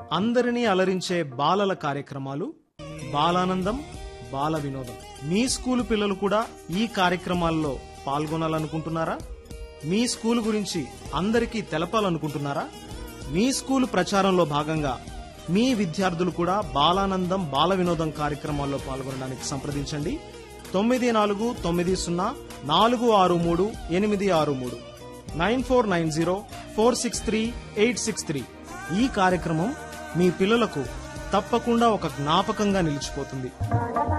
అందరినీ అలరించే బాలల కార్యక్రమాలు బాలానందం బాల వినోదం మీ స్కూలు పిల్లలు కూడా ఈ కార్యక్రమాల్లో పాల్గొనాలనుకుంటున్నారా మీ స్కూలు గురించి అందరికీ తెలపాలనుకుంటున్నారా మీ స్కూలు ప్రచారంలో భాగంగా మీ విద్యార్థులు కూడా బాలానందం బాల వినోదం కార్యక్రమాల్లో పాల్గొనడానికి సంప్రదించండి తొమ్మిది నాలుగు తొమ్మిది సున్నా నాలుగు ఆరు మూడు ఎనిమిది ఆరు మూడు nine four nine zero four six three eight six three ఈ కార్యక్రమం మీ పిల్లలకు తప్పకుండా ఒక జ్ఞాపకంగా నిలిచిపోతుంది